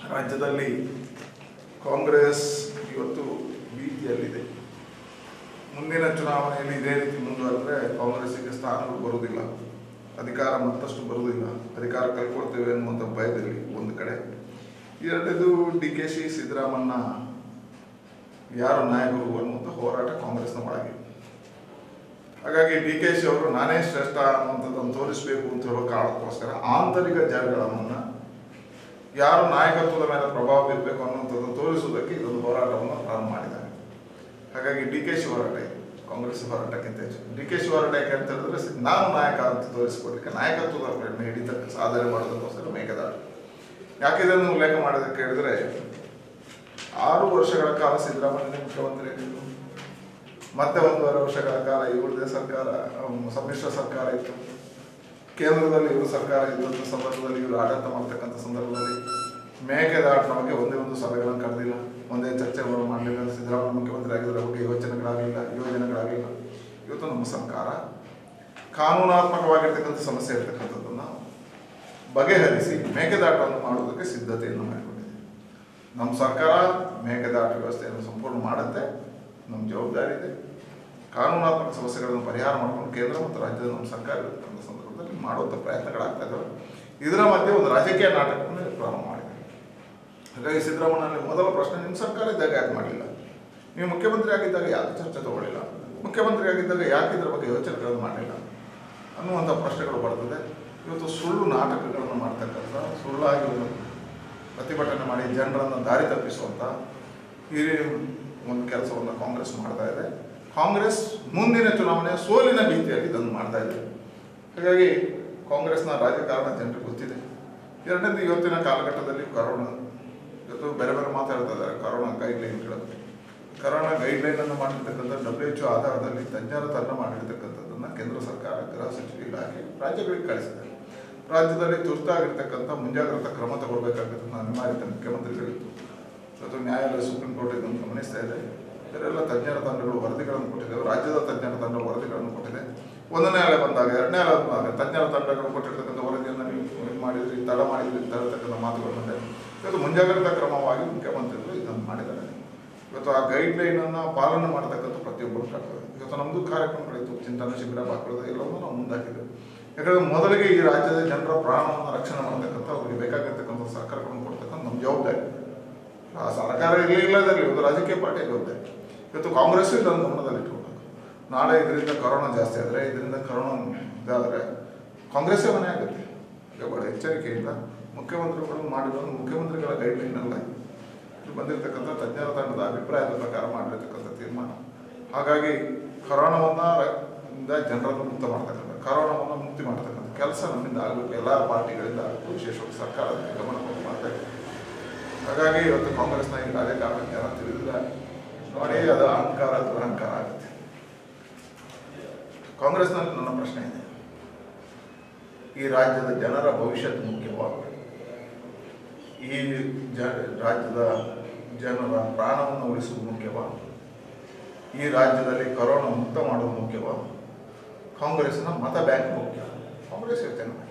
ರಾಜ್ಯದಲ್ಲಿ ಕಾಂಗ್ರೆಸ್ ಇವತ್ತು ಭೀತಿಯಲ್ಲಿದೆ ಮುಂದಿನ ಚುನಾವಣೆಯಲ್ಲಿ ಇದೇ ರೀತಿ ಮುಂದುವರೆದ್ರೆ ಕಾಂಗ್ರೆಸ್ಸಿಗೆ ಸ್ಥಾನಗಳು ಬರುವುದಿಲ್ಲ ಅಧಿಕಾರ ಮತ್ತಷ್ಟು ಬರುವುದಿಲ್ಲ ಅಧಿಕಾರ ಕಳ್ಕೊಳ್ತೇವೆ ಅನ್ನುವಂಥ ಭಯದಲ್ಲಿ ಒಂದು ಕಡೆ ಎರಡನೇದು ಡಿ ಕೆ ಶಿ ಸಿದ್ದರಾಮಣ್ಣ ಯಾರು ನಾಯಕರು ಅನ್ನುವಂಥ ಹೋರಾಟ ಕಾಂಗ್ರೆಸ್ನ ಒಳಗೆ ಹಾಗಾಗಿ ಡಿ ಕೆ ಶಿ ಅವರು ನಾನೇ ಶ್ರೇಷ್ಠ ಅನ್ನುವಂಥದ್ದನ್ನು ತೋರಿಸಬೇಕು ಅಂತ ಹೇಳೋ ಕಾರಣಕ್ಕೋಸ್ಕರ ಆಂತರಿಕ ಜಗಳವನ್ನು ಯಾರು ನಾಯಕತ್ವದ ಮೇಲೆ ಪ್ರಭಾವ ಬೀರಬೇಕು ಅನ್ನುವಂಥದ್ದು ತೋರಿಸುವುದಕ್ಕೆ ಇದೊಂದು ಹೋರಾಟವನ್ನು ಪ್ರಾರಂಭ ಮಾಡಿದ್ದಾರೆ ಹಾಗಾಗಿ ಡಿ ಕೆ ಶಿ ಹೋರಾಟ ಇದು. ಕಾಂಗ್ರೆಸ್ ಹೋರಾಟಕ್ಕಿಂತ ಹೆಚ್ಚು ಡಿ ಕೆ ಶಿ ಹೋರಾಟ ಯಾಕೆ ಅಂತ ಹೇಳಿದ್ರೆ ಸಿ- ನಾನು ನಾಯಕ ಅಂತ ತೋರಿಸಿಕೊಡ್ಲಿಕ್ಕೆ ನಾಯಕತ್ವದ ಮೇಲೆ ಹಿಡಿತ ಸಾಧನೆ ಮಾಡೋದಕ್ಕೋಸ್ಕರ ಮೇಘದಾಟು ಯಾಕೆ ಇದನ್ನು ಉಲ್ಲೇಖ ಮಾಡೋದಕ್ಕೆ ಹೇಳಿದ್ರೆ ಆರು ವರ್ಷಗಳ ಕಾಲ ಸಿದ್ದರಾಮಯ್ಯ ಮುಖ್ಯಮಂತ್ರಿ ಆಗಿದ್ರು ಮತ್ತೆ ಒಂದೂವರೆ ವರ್ಷಗಳ ಕಾಲ ಇವ್ರದೇ ಸರ್ಕಾರ ಅಮ್, ಸಮ್ಮಿಶ್ರ ಸರ್ಕಾರ ಇತ್ತು ಕೇಂದ್ರದಲ್ಲಿ ಇವರು ಸರ್ಕಾರ ಇದ್ದಂಥ ಸಂದರ್ಭದಲ್ಲಿ ಇವರು ಆಡಳಿತ ಮಾಡ್ತಕ್ಕಂಥ ಸಂದರ್ಭದಲ್ಲಿ ಮೇಕೆದಾಟಿನ ಬಗ್ಗೆ ಒಂದೇ ಒಂದು ಸಭೆಗಳನ್ನು ಕರೆದಿಲ್ಲ ಒಂದೇ ಚರ್ಚೆಗಳು ಮಾಡಲಿಲ್ಲ ಸಿದ್ದರಾಮಯ್ಯ ಮುಖ್ಯಮಂತ್ರಿ ಆಗಿದ್ದರ ಬಗ್ಗೆ ಯೋಚನೆಗಳಾಗಲಿಲ್ಲ ಯೋಜನೆಗಳಾಗಲಿಲ್ಲ ಇವತ್ತು ನಮ್ಮ ಸರ್ಕಾರ ಕಾನೂನಾತ್ಮಕವಾಗಿರ್ತಕ್ಕಂಥ ಸಮಸ್ಯೆ ಇರ್ತಕ್ಕಂಥದ್ದನ್ನು ಬಗೆಹರಿಸಿ ಮೇಕೆದಾಟವನ್ನು ಮಾಡುವುದಕ್ಕೆ ಸಿದ್ಧತೆಯನ್ನು ಮಾಡಿಕೊಂಡಿದೆ ನಮ್ಮ ಸರ್ಕಾರ ಮೇಕೆದಾಟು ವ್ಯವಸ್ಥೆಯನ್ನು ಸಂಪೂರ್ಣ ಮಾಡುತ್ತೆ ನಮ್ಮ ಜವಾಬ್ದಾರಿ ಇದೆ ಕಾನೂನಾತ್ಮಕ ಸಮಸ್ಯೆಗಳನ್ನು ಪರಿಹಾರ ಮಾಡಿಕೊಂಡು ಕೇಂದ್ರ ಮತ್ತು ರಾಜ್ಯದ ನಮ್ಮ ಸರ್ಕಾರ ಇರತಕ್ಕಂಥ ಸಂದರ್ಭದಲ್ಲಿ ಮಾಡುವಂಥ ಪ್ರಯತ್ನಗಳಾಗ್ತಾ ಇದ್ದಾವೆ ಇದರ ಮಧ್ಯೆ ಒಂದು ರಾಜಕೀಯ ನಾಟಕವನ್ನು ಪ್ರಾರಂಭ ಮಾಡಿದೆ ಹಾಗಾಗಿ ಸಿದ್ದರಾಮಯ್ಯ ಮೊದಲ ಪ್ರಶ್ನೆ ನಿಮ್ಮ ಸರ್ಕಾರ ಇದ್ದಾಗ ಯಾಕೆ ಮಾಡಲಿಲ್ಲ ನೀವು ಮುಖ್ಯಮಂತ್ರಿ ಆಗಿದ್ದಾಗ ಯಾಕೆ ಚರ್ಚೆ ತಗೊಳ್ಳಿಲ್ಲ ಮುಖ್ಯಮಂತ್ರಿ ಆಗಿದ್ದಾಗ ಯಾಕೆ ಇದ್ರ ಬಗ್ಗೆ ಯೋಚನೆಗಳನ್ನು ಮಾಡಲಿಲ್ಲ ಅನ್ನುವಂಥ ಪ್ರಶ್ನೆಗಳು ಬರ್ತದೆ ಇವತ್ತು ಸುಳ್ಳು ನಾಟಕಗಳನ್ನು ಮಾಡ್ತಕ್ಕಂಥ ಸುಳ್ಳಾಗಿ ಒಂದು ಪ್ರತಿಭಟನೆ ಮಾಡಿ ಜನರನ್ನು ದಾರಿ ತಪ್ಪಿಸುವಂಥ ಈ ಒಂದು ಕೆಲಸವನ್ನು ಕಾಂಗ್ರೆಸ್ ಮಾಡ್ತಾ ಇದೆ ಕಾಂಗ್ರೆಸ್ ಮುಂದಿನ ಚುನಾವಣೆ ಸೋಲಿನ ಭೀತಿಯಲ್ಲಿ ಇದನ್ನು ಮಾಡ್ತಾ ಇದೆ ಹಾಗಾಗಿ ಕಾಂಗ್ರೆಸ್ನ ರಾಜಕಾರಣ ಜನರಿಗೆ ಗೊತ್ತಿದೆ ಎರಡನೇದು ಇವತ್ತಿನ ಕಾಲಘಟ್ಟದಲ್ಲಿ ಕರೋನಾ ಇವತ್ತು ಬೇರೆ ಬೇರೆ ಮಾತಾಡ್ತಾ ಇದ್ದಾರೆ ಕರೋನಾ ಗೈಡ್ಲೈನ್ಗಳು ಕರೋನಾ ಗೈಡ್ಲೈನನ್ನು ಮಾಡಿರ್ತಕ್ಕಂಥ ಡಬ್ಲ್ಯೂ ಎಚ್ ಆಧಾರದಲ್ಲಿ ತಜ್ಞರ ತಂಡ ಮಾಡಿರ್ತಕ್ಕಂಥದ್ದನ್ನು ಕೇಂದ್ರ ಸರ್ಕಾರ ಗೃಹ ಸಚಿವ ಇಲಾಖೆ ರಾಜ್ಯಗಳಿಗೆ ಕಳಿಸಿದೆ ರಾಜ್ಯದಲ್ಲಿ ತುರ್ತಾಗಿರ್ತಕ್ಕಂಥ ಮುಂಜಾಗ್ರತಾ ಕ್ರಮ ತಗೊಳ್ಬೇಕಾಗಿರ್ತಕ್ಕಂಥ ಅನಿವಾರ್ಯತೆ ಮುಖ್ಯಮಂತ್ರಿಗಳಿತ್ತು ಇವತ್ತು ನ್ಯಾಯಾಲಯ ಸುಪ್ರೀಂ ಕೋರ್ಟ್ ಇದನ್ನು ಗಮನಿಸ್ತಾ ಇದೆ ಇವರೆಲ್ಲ ತಜ್ಞರ ತಂಡಗಳು ವರದಿಗಳನ್ನು ಕೊಟ್ಟಿದ್ದೇವೆ ರಾಜ್ಯದ ತಜ್ಞರ ತಂಡ ವರದಿಗಳನ್ನು ಕೊಟ್ಟಿದೆ ಒಂದನೇ ಅಲೆ ಬಂದಾಗ ಎರಡನೇ ಅಲೆ ಬಂದಾಗ ತಜ್ಞರ ತಂಡಗಳು ಕೊಟ್ಟಿರ್ತಕ್ಕಂಥ ವರದಿಯನ್ನು ನೀವು ಇದು ಮಾಡಿದ್ರಿ ತಡ ಮಾಡಿದ್ರಿ ಅಂತ ಹೇಳ್ತಕ್ಕಂಥ ಮಾತುಗಳು ಬಂದೆ ಇವತ್ತು ಮುಂಜಾಗ್ರತಾ ಕ್ರಮವಾಗಿ ಮುಖ್ಯಮಂತ್ರಿಗಳು ಇದನ್ನು ಮಾಡಿದ್ದಾರೆ ಇವತ್ತು ಆ ಗೈಡ್ಲೈನನ್ನು ಪಾಲನೆ ಮಾಡತಕ್ಕಂಥ ಪ್ರತಿಯೊಬ್ಬರು ಕರ್ತವ್ಯ ಇವತ್ತು ನಮ್ಮದು ಕಾರ್ಯಕ್ರಮಗಳಿತ್ತು ಚಿಂತನ ಶಿಬಿರ ಬಾಕೊಳ್ಳೋದು ಎಲ್ಲವನ್ನೂ ನಾವು ಮುಂದಾಕಿದ್ದೇವೆ ಯಾಕಂದರೆ ಮೊದಲಿಗೆ ಈ ರಾಜ್ಯದ ಜನರ ಪ್ರಾಣವನ್ನು ರಕ್ಷಣೆ ಮಾಡತಕ್ಕಂಥ ಅವರಿಗೆ ಬೇಕಾಗಿರ್ತಕ್ಕಂಥ ಸರ್ಕಾರಗಳನ್ನು ಕೊಡ್ತಕ್ಕಂಥ ನಮ್ಮ ಜವಾಬ್ದಾರಿ ಆ ಸರ್ಕಾರ ಇರಲಿ ಇಲ್ಲದಲ್ಲಿ ಒಂದು ರಾಜಕೀಯ ಪಾರ್ಟಿ ಜವಾಬ್ದಾರಿ ಇವತ್ತು ಕಾಂಗ್ರೆಸ್ ಇದನ್ನು ಗಮನದಲ್ಲಿ ಇಟ್ಕೊಳ್ಬೇಕು ನಾಳೆ ಇದರಿಂದ ಕರೋನಾ ಜಾಸ್ತಿ ಆದರೆ ಇದರಿಂದ ಕರೋನಾ ಇದಾದರೆ ಕಾಂಗ್ರೆಸ್ಸೇ ಮನೆ ಆಗುತ್ತೆ ಈಗ ಬಹಳ ಎಚ್ಚರಿಕೆಯಿಂದ ಮುಖ್ಯಮಂತ್ರಿಗಳು ಮಾಡಿರೋ ಮುಖ್ಯಮಂತ್ರಿಗಳ ಗೈಡ್ಲೈನಲ್ಲ ಇಲ್ಲಿ ಬಂದಿರತಕ್ಕಂಥ ತಜ್ಞರ ತಂಡದ ಅಭಿಪ್ರಾಯದ ಪ್ರಕಾರ ಮಾಡಿರ್ತಕ್ಕಂಥ ತೀರ್ಮಾನ ಹಾಗಾಗಿ ಕರೋನಾವನ್ನು ಇಂದ ಜನರನ್ನು ಮುಕ್ತ ಮಾಡ್ತಕ್ಕಂಥ ಕರೋನಾವನ್ನು ಮುಕ್ತಿ ಮಾಡ್ತಕ್ಕಂಥ ಕೆಲಸ ನಮ್ಮಿಂದ ಆಗಬೇಕು ಎಲ್ಲ ಪಾರ್ಟಿಗಳಿಂದ ಆಗಬೇಕು ವಿಶೇಷವಾಗಿ ಸರ್ಕಾರದ ಗಮನ ಕೊಟ್ಟು ಮಾಡ್ತಾ ಇದೆ ಹಾಗಾಗಿ ಇವತ್ತು ಕಾಂಗ್ರೆಸ್ನ ಈ ರಾಜಕಾರಣಕ್ಕೆ ಯಾರು ತಿಳಿದಿಲ್ಲ ನೋಡಿ ಅದು ಅಹಂಕಾರ ದುರಹಂಕಾರ ಆಗುತ್ತೆ ಕಾಂಗ್ರೆಸ್ನಲ್ಲಿ ನನ್ನ ಪ್ರಶ್ನೆ ಇದೆ ಈ ರಾಜ್ಯದ ಜನರ ಭವಿಷ್ಯತ್ ಮುಖ್ಯವಾ ಈ ಜ ರಾಜ್ಯದ ಜನರ ಪ್ರಾಣವನ್ನು ಉಳಿಸುವುದು ಮುಖ್ಯವಾ ಈ ರಾಜ್ಯದಲ್ಲಿ ಕರೋನಾ ಮುಕ್ತ ಮಾಡೋದು ಮುಖ್ಯವಾ ಕಾಂಗ್ರೆಸ್ನ ಮತ ಬ್ಯಾಂಕ್ ಮುಖ್ಯ ಕಾಂಗ್ರೆಸ್ ಯೋಚನೆ ಮಾಡಿ